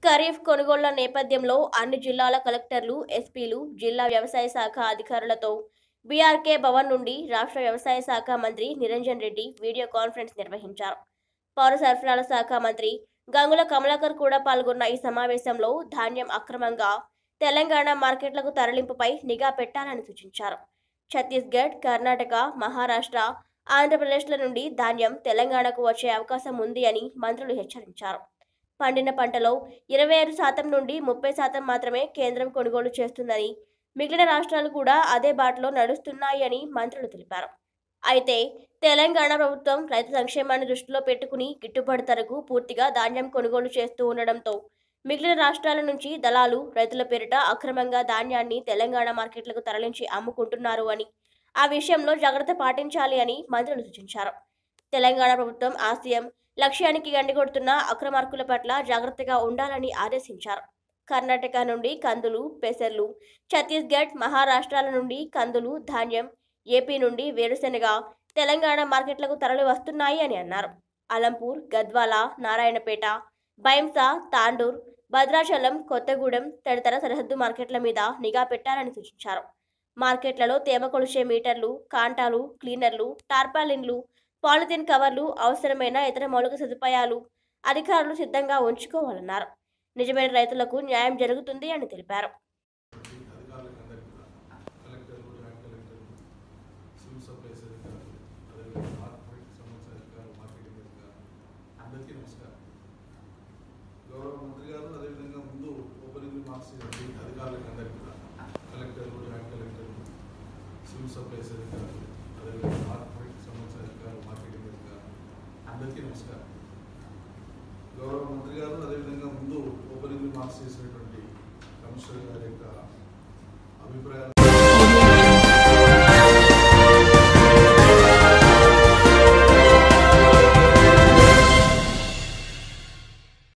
ఖరీఫ్ కొనుగోళ్ల నేపథ్యంలో అన్ని జిల్లాల కలెక్టర్లు ఎస్పీలు జిల్లా వ్యవసాయ శాఖ అధికారులతో బీఆర్కే భవన్ నుండి రాష్ట్ర వ్యవసాయ శాఖ మంత్రి నిరంజన్ రెడ్డి వీడియో కాన్ఫరెన్స్ నిర్వహించారు పౌర సరఫరాల శాఖ మంత్రి గంగుల కమలాకర్ కూడా పాల్గొన్న ఈ సమావేశంలో ధాన్యం అక్రమంగా తెలంగాణ మార్కెట్లకు తరలింపుపై నిఘా పెట్టాలని సూచించారు ఛత్తీస్గఢ్ కర్ణాటక మహారాష్ట్ర ఆంధ్రప్రదేశ్ల నుండి ధాన్యం తెలంగాణకు వచ్చే అవకాశం ఉంది అని మంత్రులు హెచ్చరించారు పండిన పంటలో ఇరవై ఆరు శాతం నుండి ముప్పై శాతం మాత్రమే కేంద్రం కొనుగోలు చేస్తుందని మిగిలిన రాష్ట్రాలు కూడా అదే బాటలో నడుస్తున్నాయి అని మంత్రులు తెలిపారు అయితే తెలంగాణ ప్రభుత్వం రైతు సంక్షేమాన్ని దృష్టిలో పెట్టుకుని గిట్టుబాటు ధరకు పూర్తిగా ధాన్యం కొనుగోలు చేస్తూ ఉండడంతో మిగిలిన రాష్ట్రాల నుంచి దళాలు రైతుల పేరిట అక్రమంగా ధాన్యాన్ని తెలంగాణ మార్కెట్లకు తరలించి అమ్ముకుంటున్నారు అని ఆ విషయంలో జాగ్రత్త పాటించాలి అని మంత్రులు సూచించారు తెలంగాణ ప్రభుత్వం ఆశయం లక్ష్యానికి గండికొడుతున్న అక్రమార్కుల పట్ల జాగ్రత్తగా ఉండాలని ఆదేశించారు కర్ణాటక నుండి కందులు పెసర్లు ఛత్తీస్గఢ్ మహారాష్ట్రాల నుండి కందులు ధాన్యం ఏపీ నుండి వేరుశెనగ తెలంగాణ మార్కెట్లకు తరలి వస్తున్నాయి అని అన్నారు అలంపూర్ గద్వాల నారాయణపేట బైంసా తాండూర్ భద్రాచలం కొత్తగూడెం తదితర సరిహద్దు మార్కెట్ల మీద నిఘా పెట్టాలని సూచించారు మార్కెట్లలో తేమ కొలిచే మీటర్లు కాంటాలు క్లీనర్లు టార్పాలిన్లు పాలిథిన్ కవర్లు అవసరమైన ఇతర మౌలిక సదుపాయాలు అధికారులు సిద్ధంగా ఉంచుకోవాలన్నారు నిజమైన రైతులకు న్యాయం జరుగుతుంది అని తెలిపారు అధికారులకు అందరికీ కూడా కలెక్టర్లు జాయింట్ కలెక్టర్లు సివిల్ సప్లైస్ అధికారులు అదేవిధంగా మార్కెట్ సంబంధించిన అధికారులు మార్కెటింగ్ అధికారులు అందరికీ నమస్కారం గౌరవ మంత్రి గారు అదేవిధంగా ముందు ఓపెనింగ్ రిమార్క్స్ ఇవ్వండి అధికారులకు అందరికీ కూడా కలెక్టర్లు జాయింట్ కలెక్టర్లు సివిల్ సప్లైస్ అధికారులు అదేవిధంగా మార్కెట్ సంబంధించిన అధికారులు మార్కెటింగ్ అధికారులు అందరికీ నమస్కారం గౌరవ మంత్రి గారు అదేవిధంగా ముందు ఓపెనింగ్ రిమార్క్స్ చేసినటువంటి కమిషనర్ గారి యొక్క అభిప్రాయాలు